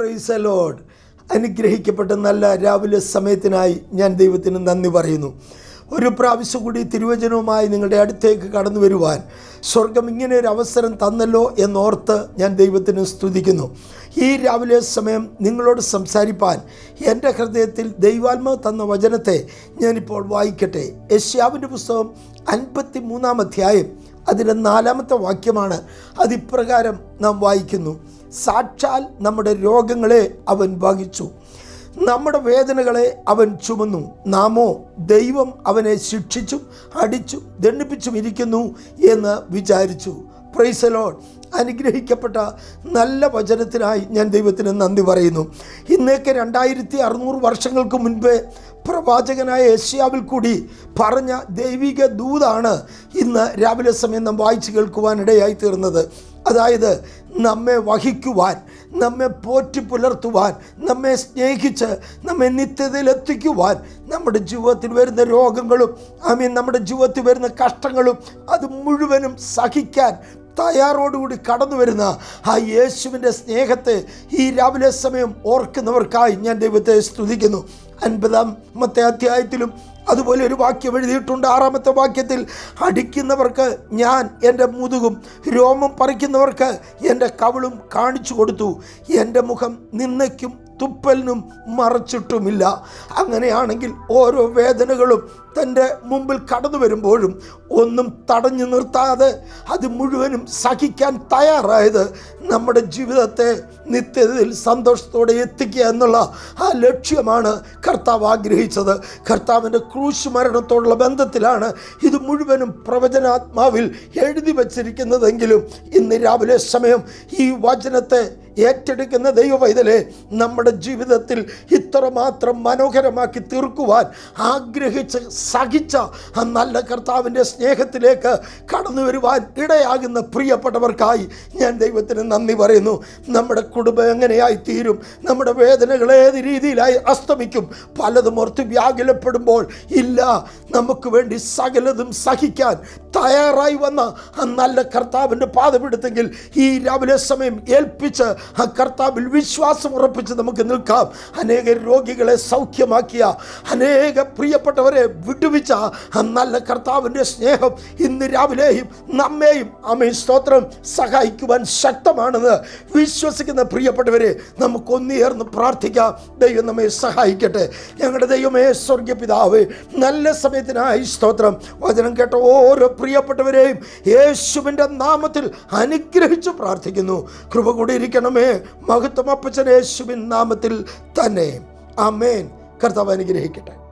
price load അനുഗ്രഹിക്കപ്പെട്ട നല്ല രാവിലെ സമയത്തിനായി ഞാൻ ദൈവത്തിന് നന്ദി പറയുന്നു ഒരു പ്രാവശ്യം കൂടി തിരുവചനവുമായി നിങ്ങളുടെ അടുത്തേക്ക് കടന്നു വരുവാൻ സ്വർഗം ഇങ്ങനെ ഒരു അവസരം തന്നല്ലോ എന്നോർത്ത് ഞാൻ ദൈവത്തിന് സ്തുതിക്കുന്നു ഈ രാവിലെ സമയം നിങ്ങളോട് സംസാരിപ്പാൻ എൻ്റെ ഹൃദയത്തിൽ ദൈവാത്മാവ് തന്ന വചനത്തെ ഞാനിപ്പോൾ വായിക്കട്ടെ യശ്യാവിൻ്റെ പുസ്തകം അൻപത്തി മൂന്നാം അധ്യായം അതിൻ്റെ നാലാമത്തെ വാക്യമാണ് അതിപ്രകാരം നാം വായിക്കുന്നു സാക്ഷാൽ നമ്മുടെ രോഗങ്ങളെ അവൻ വഹിച്ചു നമ്മുടെ വേദനകളെ അവൻ ചുമന്നു നാമോ ദൈവം അവനെ ശിക്ഷിച്ചും അടിച്ചും ദണ്ഡിപ്പിച്ചും ഇരിക്കുന്നു എന്ന് വിചാരിച്ചു പ്രൈസലോൺ അനുഗ്രഹിക്കപ്പെട്ട നല്ല വചനത്തിനായി ഞാൻ ദൈവത്തിന് നന്ദി പറയുന്നു ഇന്നേക്ക് രണ്ടായിരത്തി അറുന്നൂറ് വർഷങ്ങൾക്ക് മുൻപേ പ്രവാചകനായ ഏഷ്യാവിൽ കൂടി പറഞ്ഞ ദൈവിക ദൂതാണ് ഇന്ന് രാവിലെ സമയം നാം വായിച്ചു കേൾക്കുവാനിടയായി തീർന്നത് അതായത് നമ്മെ വഹിക്കുവാൻ നമ്മെ പോറ്റി പുലർത്തുവാൻ നമ്മെ സ്നേഹിച്ച് നമ്മെ നിത്യതയിൽ എത്തിക്കുവാൻ നമ്മുടെ ജീവിതത്തിൽ വരുന്ന രോഗങ്ങളും ഐ മീൻ നമ്മുടെ ജീവിതത്തിൽ വരുന്ന കഷ്ടങ്ങളും അത് മുഴുവനും സഹിക്കാൻ തയ്യാറോടുകൂടി കടന്നു വരുന്ന ആ യേശുവിൻ്റെ സ്നേഹത്തെ ഈ രാവിലെ സമയം ഓർക്കുന്നവർക്കായി ഞാൻ ദൈവത്തെ സ്തുതിക്കുന്നു അൻപതാമത്തെ അധ്യായത്തിലും അതുപോലെ ഒരു വാക്യം എഴുതിയിട്ടുണ്ട് ആറാമത്തെ വാക്യത്തിൽ അടിക്കുന്നവർക്ക് ഞാൻ എൻ്റെ മുതുകും രോമം പറിക്കുന്നവർക്ക് എൻ്റെ കവിളും കാണിച്ചു കൊടുത്തു എൻ്റെ മുഖം നിന്നയ്ക്കും തുപ്പലിനും മറച്ചിട്ടുമില്ല അങ്ങനെയാണെങ്കിൽ ഓരോ വേദനകളും തൻ്റെ മുമ്പിൽ കടന്നു വരുമ്പോഴും ഒന്നും തടഞ്ഞു നിർത്താതെ അത് മുഴുവനും സഹിക്കാൻ തയ്യാറായത് നമ്മുടെ ജീവിതത്തെ നിത്യതയിൽ സന്തോഷത്തോടെ എത്തിക്കുക എന്നുള്ള ആ ലക്ഷ്യമാണ് കർത്താവ് ആഗ്രഹിച്ചത് കർത്താവിൻ്റെ ക്രൂശ് മരണത്തോടുള്ള ബന്ധത്തിലാണ് ഇത് മുഴുവനും പ്രവചനാത്മാവിൽ എഴുതി വച്ചിരിക്കുന്നതെങ്കിലും ഇന്ന് രാവിലെ സമയം ഈ വചനത്തെ ഏറ്റെടുക്കുന്ന ദൈവവൈതലെ നമ്മുടെ ജീവിതത്തിൽ ഇത്രമാത്രം മനോഹരമാക്കി തീർക്കുവാൻ ആഗ്രഹിച്ച് സഹിച്ച ആ നല്ല കർത്താവിൻ്റെ സ്നേഹത്തിലേക്ക് കടന്നു വരുവാൻ ഇടയാകുന്ന പ്രിയപ്പെട്ടവർക്കായി ഞാൻ ദൈവത്തിന് നന്ദി പറയുന്നു നമ്മുടെ കുടുംബം എങ്ങനെയായി തീരും നമ്മുടെ വേദനകൾ ഏത് രീതിയിലായി അസ്തമിക്കും പലതും ഓർത്ത് വ്യാകുലപ്പെടുമ്പോൾ ഇല്ല നമുക്ക് വേണ്ടി സകലതും സഹിക്കാൻ തയ്യാറായി വന്ന ആ നല്ല കർത്താവിൻ്റെ പാതമെടുത്തെങ്കിൽ ഈ രാവിലെ സമയം ഏൽപ്പിച്ച് ആ കർത്താവിൽ വിശ്വാസം ഉറപ്പിച്ച് നമുക്ക് നിൽക്കാം അനേക രോഗികളെ സൗഖ്യമാക്കിയ അനേക പ്രിയപ്പെട്ടവരെ വിടുവിച്ച ആ നല്ല കർത്താവിൻ്റെ സ്നേഹം ഇന്ന് രാവിലെയും നമ്മെയും അമ്മയും സ്തോത്രം സഹായിക്കുവാൻ ശക്തമാണെന്ന് വിശ്വസിക്കുന്ന പ്രിയപ്പെട്ടവരെ നമുക്കൊന്നുയർന്ന് പ്രാർത്ഥിക്കാം ദൈവം നമ്മെ സഹായിക്കട്ടെ ഞങ്ങളുടെ ദൈവമേ സ്വർഗീയ പിതാവ് നല്ല സമയത്തിനായി സ്തോത്രം വചനം കേട്ട ഓരോ പ്രിയപ്പെട്ടവരെയും യേശുവിൻ്റെ നാമത്തിൽ അനുഗ്രഹിച്ച് പ്രാർത്ഥിക്കുന്നു കൃപ കൂടിയിരിക്കണമേ മഹത്വം അപ്പച്ചൻ യേശുവിൻ നാമത്തിൽ തന്നെ അമേൻ കർത്താവ് അനുഗ്രഹിക്കട്ടെ